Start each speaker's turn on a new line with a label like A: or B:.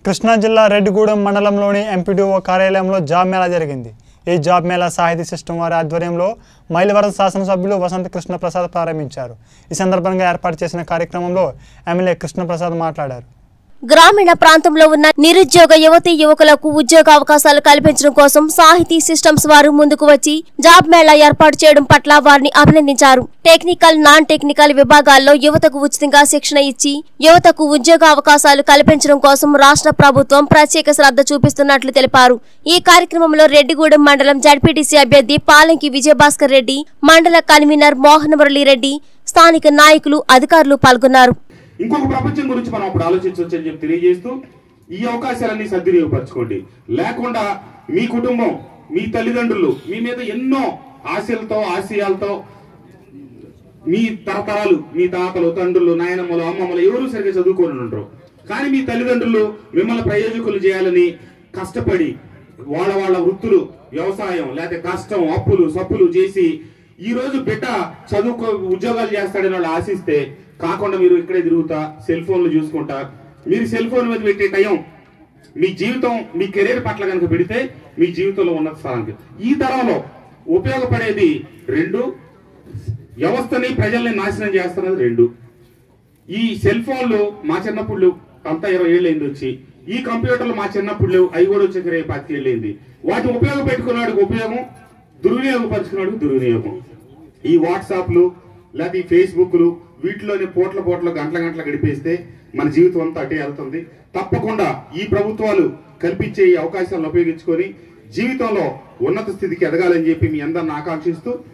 A: కృష్ణా జిల్లా రెడ్డిగూడెం మండలంలోని ఎంపీడీఓ కార్యాలయంలో జాబ్ మేళా జరిగింది ఈ జాబ్ మేళా సాహితీ సిస్టమ్ వారి ఆధ్వర్యంలో మైలవరం శాసనసభ్యులు వసంత కృష్ణప్రసాద్ ప్రారంభించారు ఈ సందర్భంగా ఏర్పాటు చేసిన కార్యక్రమంలో ఎమ్మెల్యే కృష్ణప్రసాద్ మాట్లాడారు
B: గ్రామీణ ప్రాంతంలో ఉన్న నిరుద్యోగ యువతీ యువకులకు ఉద్యోగ అవకాశాలు కల్పించడం కోసం సాహితీ సిస్టమ్స్ వారు ముందుకు వచ్చి జాబ్ మేళా ఏర్పాటు చేయడం పట్ల వారిని అభినందించారు టెక్నికల్ నాన్ టెక్నికల్ విభాగాల్లో యువతకు ఉచితంగా శిక్షణ ఇచ్చి యువతకు ఉద్యోగ అవకాశాలు కల్పించడం కోసం రాష్ట్ర ప్రభుత్వం ప్రత్యేక శ్రద్ధ చూపిస్తున్నట్లు తెలిపారు ఈ కార్యక్రమంలో రెడ్డిగూడెం మండలం జడ్పీటీసీ అభ్యర్థి పాలంకి విజయభాస్కర్ రెడ్డి మండల కన్వీనర్ మోహన్ మురళీ రెడ్డి స్థానిక నాయకులు అధికారులు పాల్గొన్నారు
C: ఇంకొక ప్రపంచం గురించి మనం అప్పుడు ఆలోచించవచ్చు అని చెప్పి తెలియజేస్తూ ఈ అవకాశాలన్నీ సద్వినియోగపరచుకోండి లేకుండా మీ కుటుంబం మీ తల్లిదండ్రులు మీ మీద ఎన్నో ఆశలతో ఆశయాలతో మీ తరతరాలు మీ తాతలు తండ్రులు నాయనమ్మలు అమ్మమ్మలు ఎవరు సరిగ్గా చదువుకొని ఉండరు కానీ మీ తల్లిదండ్రులు మిమ్మల్ని ప్రయోజకులు చేయాలని కష్టపడి వాళ్ళ వాళ్ళ వృత్తులు వ్యవసాయం లేకపోతే కష్టం అప్పులు సప్పులు చేసి ఈ రోజు బిడ్డ చదువుకో ఉద్యోగాలు చేస్తాడని వాళ్ళు ఆశిస్తే కాకుండా మీరు ఇక్కడే తిరుగుతా సెల్ ఫోన్లు చూసుకుంటా మీరు సెల్ ఫోన్ మీద పెట్టే టైం మీ జీవితం మీ కెరీర్ పట్ల కనుక పెడితే మీ జీవితంలో ఉన్నత స్థానానికి ఈ తరంలో ఉపయోగపడేది రెండు వ్యవస్థని ప్రజల్ని నాశనం చేస్తున్నది రెండు ఈ సెల్ ఫోన్లు మా చిన్నప్పుడు అంతా ఇరవై ఏళ్ళు అయింది వచ్చి ఈ కంప్యూటర్లు మా చిన్నప్పుడు లేవు అవి కూడా వచ్చే ఇరవై పాతిక ఏళ్ళు అయింది వాటిని ఉపయోగపెట్టుకున్నాడు ఉపయోగం దుర్వినియోగపరుచుకున్నాడు దుర్వినియోగం ఈ వాట్సాప్లు లేకపోతే ఈ ఫేస్బుక్లు వీటిలోనే పోట్ల పోట్ల గంటల గంటల గడిపేస్తే మన జీవితం అంతా అటే వెళ్తుంది తప్పకుండా ఈ ప్రభుత్వాలు కల్పించే ఈ అవకాశాలను ఉపయోగించుకొని జీవితంలో ఉన్నత స్థితికి ఎదగాలని చెప్పి మీ అందరిని ఆకాంక్షిస్తూ